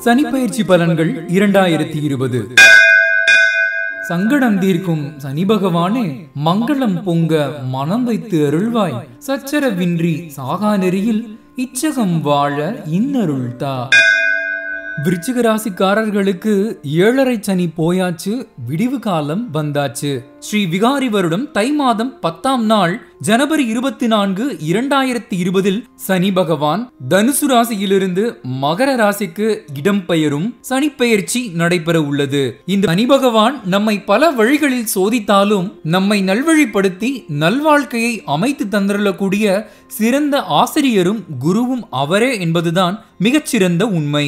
சனிப்பயிற்சி பலன்கள் இரண்டாயிரத்தி இருபது சங்கடம் தீர்க்கும் சனி பகவானே மங்களம் பொங்க மனம் வைத்து அருள்வாய் சச்சரவின்றி சாகா நெறியில் இச்சகம் வாழ இன்னருள் தா விருச்சிக ராசிக்காரர்களுக்கு ஏழரை சனி போயாச்சு விடிவு காலம் வந்தாச்சு ஸ்ரீ விகாரி வருடம் தை மாதம் பத்தாம் நாள் ஜனவரி இருபத்தி நான்கு இரண்டாயிரத்தி இருபதில் சனி பகவான் தனுசு ராசியிலிருந்து மகர ராசிக்கு இடம்பெயரும் சனிப்பெயர்ச்சி நடைபெற உள்ளது இந்த சனி பகவான் நம்மை பல வழிகளில் சோதித்தாலும் நம்மை நல்வழிப்படுத்தி நல்வாழ்க்கையை அமைத்து தந்திரக்கூடிய சிறந்த ஆசிரியரும் குருவும் அவரே என்பதுதான் மிகச்சிறந்த உண்மை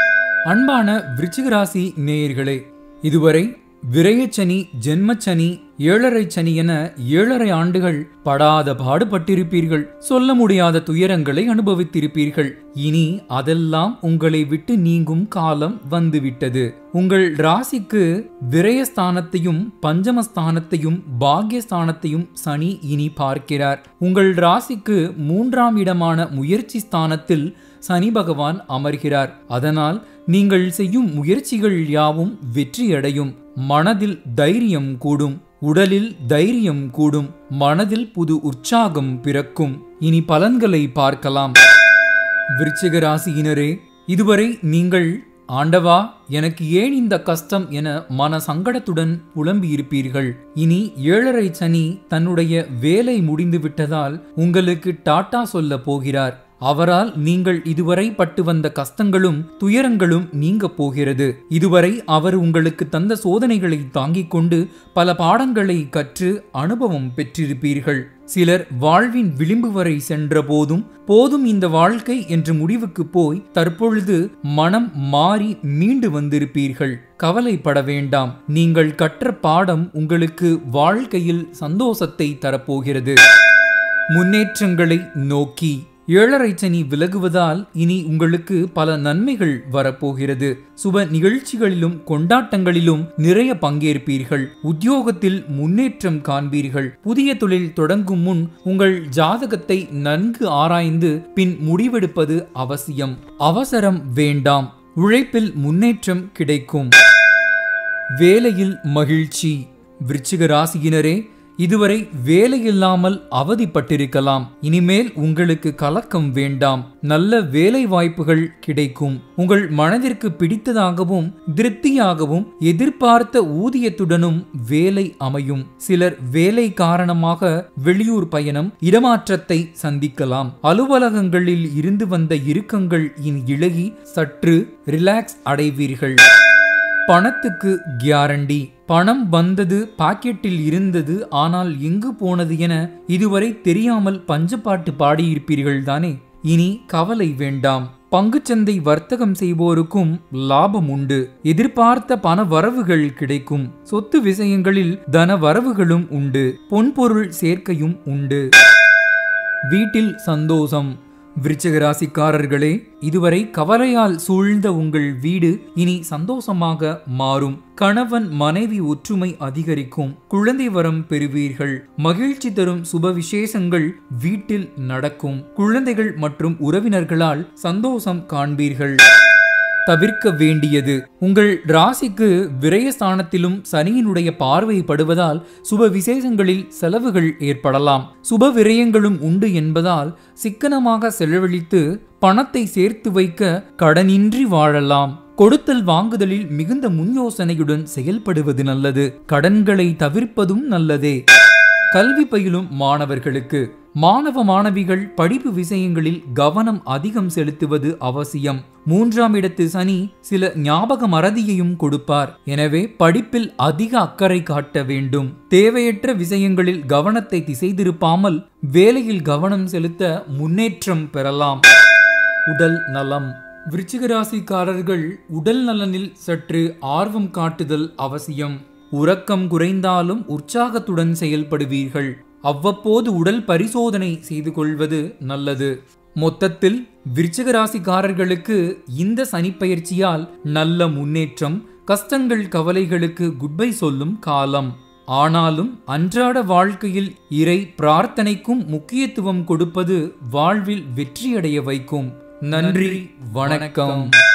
அன்பான விருச்சிக ராசி நேயர்களே இதுவரை விரயச்சனி ஜென்மச்சனி ஏழரை சனி என ஏழரை ஆண்டுகள் படாத பாடுபட்டிருப்பீர்கள் சொல்ல முடியாத துயரங்களை அனுபவித்திருப்பீர்கள் இனி அதெல்லாம் உங்களை விட்டு நீங்கும் காலம் வந்துவிட்டது உங்கள் ராசிக்கு விரயஸ்தானத்தையும் பஞ்சமஸ்தானத்தையும் பாக்யஸ்தானத்தையும் சனி இனி பார்க்கிறார் உங்கள் ராசிக்கு மூன்றாம் இடமான முயற்சி ஸ்தானத்தில் சனி பகவான் அமர்கிறார் அதனால் நீங்கள் செய்யும் முயற்சிகள் யாவும் வெற்றியடையும் மனதில் தைரியம் கூடும் உடலில் தைரியம் கூடும் மனதில் புது உற்சாகம் பிறக்கும் இனி பலன்களை பார்க்கலாம் விருச்சிக ராசியினரே இதுவரை நீங்கள் ஆண்டவா எனக்கு ஏன் இந்த கஷ்டம் என மன சங்கடத்துடன் புலம்பி இருப்பீர்கள் இனி ஏழரை சனி தன்னுடைய வேலை முடிந்து விட்டதால் உங்களுக்கு டாட்டா சொல்ல போகிறார் அவரால் நீங்கள் இதுவரை பட்டு வந்த கஷ்டங்களும் துயரங்களும் நீங்க போகிறது இதுவரை அவர் உங்களுக்கு தந்த சோதனைகளை தாங்கிக் கொண்டு பல பாடங்களை கற்று அனுபவம் பெற்றிருப்பீர்கள் சிலர் வாழ்வின் விளிம்பு வரை சென்ற போதும் போதும் இந்த வாழ்க்கை என்ற முடிவுக்கு போய் தற்பொழுது மனம் மாறி மீண்டு வந்திருப்பீர்கள் கவலைப்பட வேண்டாம் நீங்கள் கற்ற பாடம் உங்களுக்கு வாழ்க்கையில் சந்தோஷத்தை தரப்போகிறது முன்னேற்றங்களை நோக்கி ஏழரை சனி விலகுவதால் இனி உங்களுக்கு பல நன்மைகள் வரப்போகிறது சுப நிகழ்ச்சிகளிலும் கொண்டாட்டங்களிலும் நிறைய பங்கேற்பீர்கள் உத்தியோகத்தில் முன்னேற்றம் காண்பீர்கள் புதிய தொழில் தொடங்கும் முன் உங்கள் ஜாதகத்தை நன்கு ஆராய்ந்து பின் முடிவெடுப்பது அவசியம் அவசரம் வேண்டாம் உழைப்பில் முன்னேற்றம் கிடைக்கும் வேலையில் மகிழ்ச்சி விருச்சிக ராசியினரே இதுவரை வேலையில்லாமல் அவதிப்பட்டிருக்கலாம் இனிமேல் உங்களுக்கு கலக்கம் வேண்டாம் நல்ல வேலை வாய்ப்புகள் கிடைக்கும் உங்கள் மனதிற்கு பிடித்ததாகவும் திருப்தியாகவும் எதிர்பார்த்த ஊதியத்துடனும் வேலை அமையும் சிலர் வேலை காரணமாக வெளியூர் பயணம் இடமாற்றத்தை சந்திக்கலாம் அலுவலகங்களில் இருந்து வந்த இறுக்கங்கள் இனி இழகி சற்று ரிலாக்ஸ் அடைவீர்கள் பணத்துக்கு கியாரண்டி பணம் வந்தது பாக்கெட்டில் இருந்தது ஆனால் எங்கு போனது என இதுவரை தெரியாமல் பஞ்சப்பாட்டு பாடியிருப்பீர்கள் தானே இனி கவலை வேண்டாம் பங்குச்சந்தை வர்த்தகம் செய்வோருக்கும் லாபம் உண்டு எதிர்பார்த்த பண வரவுகள் கிடைக்கும் சொத்து விஷயங்களில் தன வரவுகளும் உண்டு பொன்பொருள் சேர்க்கையும் உண்டு வீட்டில் சந்தோஷம் விருச்சிக ராசிக்காரர்களே இதுவரை கவலையால் சூழ்ந்த உங்கள் வீடு இனி சந்தோஷமாக மாறும் கணவன் மனைவி ஒற்றுமை அதிகரிக்கும் குழந்தை வரம் பெறுவீர்கள் மகிழ்ச்சி தரும் சுப விசேஷங்கள் வீட்டில் நடக்கும் குழந்தைகள் மற்றும் உறவினர்களால் சந்தோஷம் காண்பீர்கள் தவிர்க்க வேண்டியது உங்கள் ராசிக்கு விரயஸ்தானத்திலும் சனியினுடைய பார்வை படுவதால் சுப விசேஷங்களில் செலவுகள் ஏற்படலாம் சுப விரயங்களும் உண்டு என்பதால் சிக்கனமாக செலவழித்து பணத்தை சேர்த்து வைக்க கடனின்றி வாழலாம் கொடுத்தல் வாங்குதலில் மிகுந்த முன் யோசனையுடன் செயல்படுவது நல்லது கடன்களை தவிர்ப்பதும் நல்லதே கல்வி பயிலும் மாணவர்களுக்கு மாணவ மாணவிகள் படிப்பு விஷயங்களில் கவனம் அதிகம் செலுத்துவது அவசியம் மூன்றாம் இடத்து சனி சில ஞாபக மறதியையும் கொடுப்பார் எனவே படிப்பில் அதிக அக்கறை காட்ட வேண்டும் தேவையற்ற விஷயங்களில் கவனத்தை திசை திருப்பாமல் வேலையில் கவனம் செலுத்த முன்னேற்றம் பெறலாம் உடல் நலம் விருச்சிக ராசிக்காரர்கள் உடல் நலனில் சற்று ஆர்வம் காட்டுதல் அவசியம் உறக்கம் குறைந்தாலும் உற்சாகத்துடன் செயல்படுவீர்கள் அவ்வப்போது உடல் பரிசோதனை செய்து கொள்வது நல்லது மொத்தத்தில் விருச்சிக ராசிக்காரர்களுக்கு இந்த சனிப்பெயர்ச்சியால் நல்ல முன்னேற்றம் கஷ்டங்கள் கவலைகளுக்கு குட்பை சொல்லும் காலம் ஆனாலும் அன்றாட வாழ்க்கையில் இறை பிரார்த்தனைக்கும் முக்கியத்துவம் கொடுப்பது வாழ்வில் வெற்றியடைய வைக்கும் நன்றி வணக்கம்